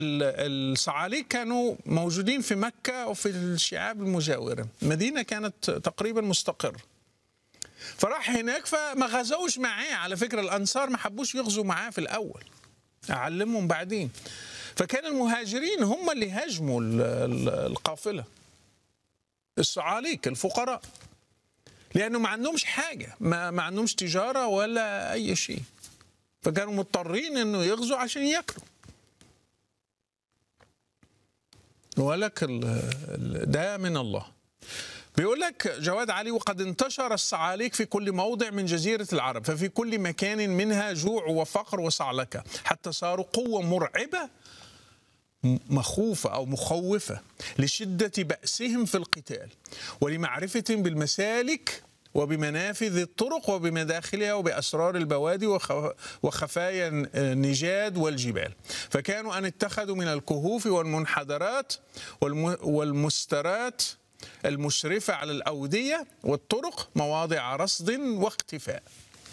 الصعاليك كانوا موجودين في مكة وفي الشعاب المجاورة المدينة كانت تقريبا مستقر فراح هناك فما غزوش معاه على فكرة الأنصار ما حبوش يغزوا معاه في الأول أعلمهم بعدين فكان المهاجرين هم اللي هاجموا ال- ال- القافلة الصعاليك الفقراء لأنه ما عندهمش حاجة ما, ما عندهمش تجارة ولا أي شيء فكانوا مضطرين أنه يغزوا عشان يأكلوا ولك ال- ال- ده من الله بيقول لك جواد علي وقد انتشر الصعاليك في كل موضع من جزيرة العرب ففي كل مكان منها جوع وفقر وصعلكة حتى صاروا قوة مرعبة م- مخوفة أو مخوفة لشدة بأسهم في القتال ولمعرفة بالمسالك وبمنافذ الطرق وبمداخلها وبأسرار البوادي وخ- وخفايا النجاد والجبال فكانوا أن اتخذوا من الكهوف والمنحدرات والم- والمسترات المشرفة على الأودية والطرق مواضع رصد واختفاء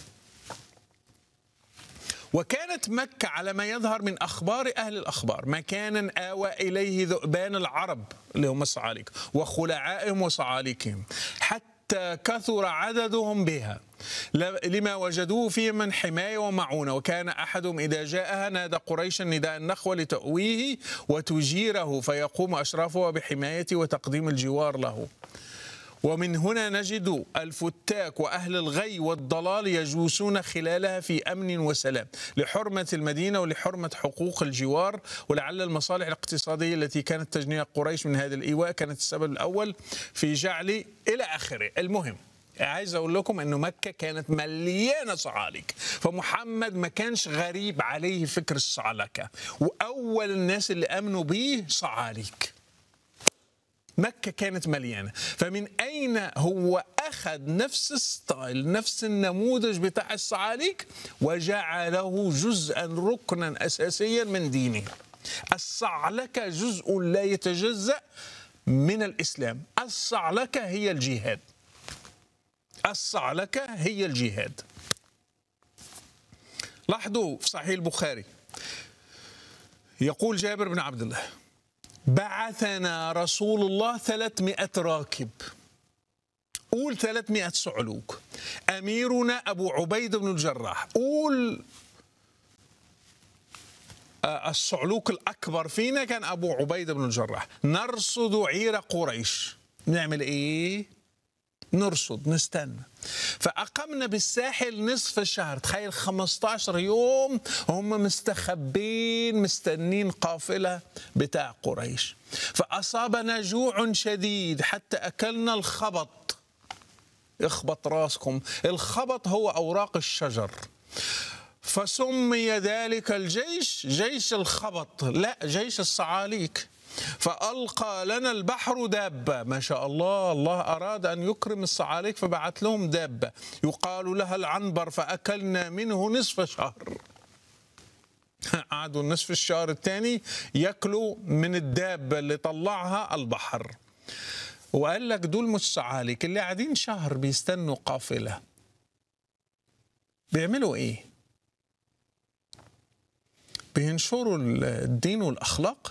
وكانت مكة على ما يظهر من أخبار أهل الأخبار مكانا آوى إليه ذؤبان العرب اللي هم الصعاليك وخلعائهم وصعاليكهم حتى كثر عددهم بها ل- لما وجدوه فيه من حماية ومعونة وكان أحدهم إذا جاءها نادى قريشا نداء النخوة لتأويه وتجيره فيقوم أشرافها بحمايته وتقديم الجوار له ومن هنا نجد الفتاك واهل الغي والضلال يجوسون خلالها في امن وسلام لحرمه المدينه ولحرمه حقوق الجوار ولعل المصالح الاقتصاديه التي كانت تجنيها قريش من هذا الايواء كانت السبب الاول في جعل الى اخره المهم عايز اقول لكم انه مكه كانت مليانه صعاليك فمحمد ما كانش غريب عليه فكر الصعلكه واول الناس اللي امنوا به صعاليك مكة كانت مليانة فمن أين هو أخذ نفس الستايل نفس النموذج بتاع الصعاليك وجعله جزءا ركنا أساسيا من دينه الصعلكة جزء لا يتجزأ من الإسلام الصعلكة هي الجهاد الصعلكة هي الجهاد لاحظوا في صحيح البخاري يقول جابر بن عبد الله بعثنا رسول الله 300 راكب قول 300 صعلوك أميرنا أبو عبيد بن الجراح قول آه، الصعلوك الأكبر فينا كان أبو عبيد بن الجراح نرصد عير قريش نعمل إيه؟ نرصد نستنى فأقمنا بالساحل نصف الشهر تخيل 15 يوم هم مستخبين مستنين قافلة بتاع قريش فأصابنا جوع شديد حتى أكلنا الخبط اخبط راسكم الخبط هو أوراق الشجر فسمي ذلك الجيش جيش الخبط لا جيش الصعاليك فألقى لنا البحر دابة ما شاء الله الله أراد أن يكرم الصعاليك فبعث لهم دابة يقال لها العنبر فأكلنا منه نصف شهر قعدوا نصف الشهر الثاني ياكلوا من الدابة اللي طلعها البحر وقال لك دول مش صعاليك اللي قاعدين شهر بيستنوا قافلة بيعملوا ايه بينشروا الدين والأخلاق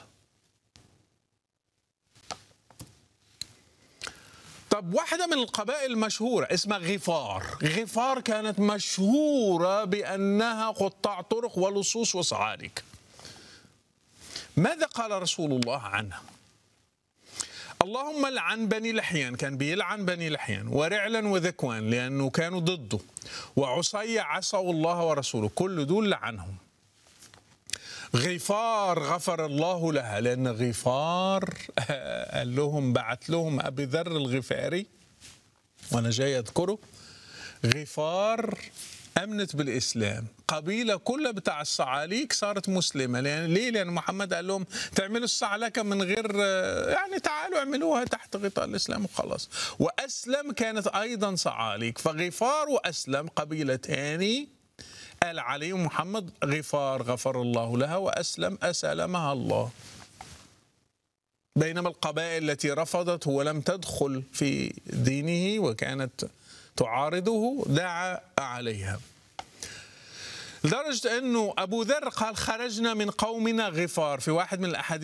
طب واحدة من القبائل المشهورة اسمها غفار غفار كانت مشهورة بأنها قطاع طرق ولصوص وصعاليك ماذا قال رسول الله عنها اللهم لعن بني لحيان كان بيلعن بني لحيان ورعلا وذكوان لأنه كانوا ضده وعصي عصوا الله ورسوله كل دول لعنهم غفار غفر الله لها لأن غفار قال لهم بعت لهم أبي ذر الغفاري وأنا جاي أذكره غفار أمنت بالإسلام قبيلة كلها بتاع الصعاليك صارت مسلمة لأن ليه؟ لأن محمد قال لهم تعملوا الصعلكة من غير يعني تعالوا اعملوها تحت غطاء الإسلام وخلاص وأسلم كانت أيضا صعاليك فغفار وأسلم قبيلتان قال عليهم محمد غفار غفر الله لها وأسلم أسلمها الله بينما القبائل التي رفضت ولم تدخل في دينه وكانت تعارضه دعا عليها لدرجة أنه أبو ذر قال خرجنا من قومنا غفار في واحد من الأحاديث